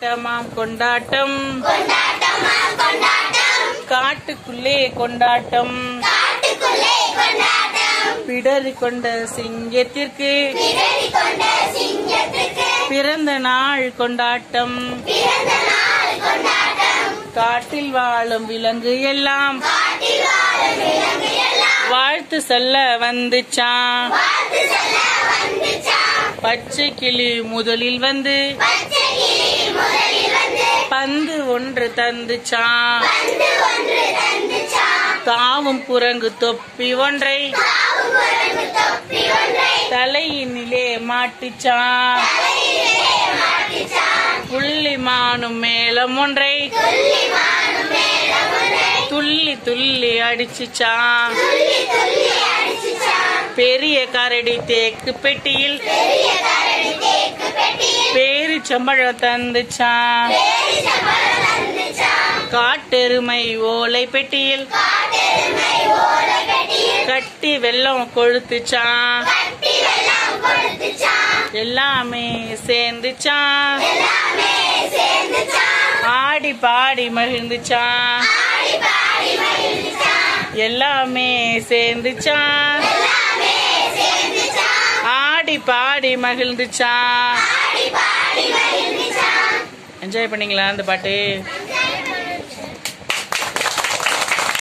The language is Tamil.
கொண்டாட்டமாம் கொண்டாட்டம் காட்டுக்குள்ளே கொண்டாட்டம் பிடரி கொண்ட சிங்கத்திற்கு பிறந்த நாள் கொண்டாட்டம் காட்டில் வாழும் விலங்கு எல்லாம் வாழ்த்து சொல்ல வந்துச்சான் பச்சை கிளி முதலில் வந்து பந்து ஒன்று தந்துச்சான் தாவும் குரங்கு தொப்பி ஒன்றை தலையினிலே மாட்டிச்சான் புள்ளி மானும் மேளம் ஒன்றை துள்ளி துள்ளி அடிச்சுச்சான் பெரிய கரடி தேக்கு பெட்டியில் பேரிச்சம்பழம் தந்துச்சான் காட்டெருமை ஓலை பெட்டியில் கட்டி வெள்ளம் கொழுத்துச்சான் எல்லாமே சேர்ந்துச்சான் ஆடி பாடி மகிழ்ந்துச்சான் எல்லாமே சேர்ந்துச்சான் ஆடி பாடி மகிழ்ந்துச்சான் என்ஜாய் பண்ணீங்களா அந்த பாட்டு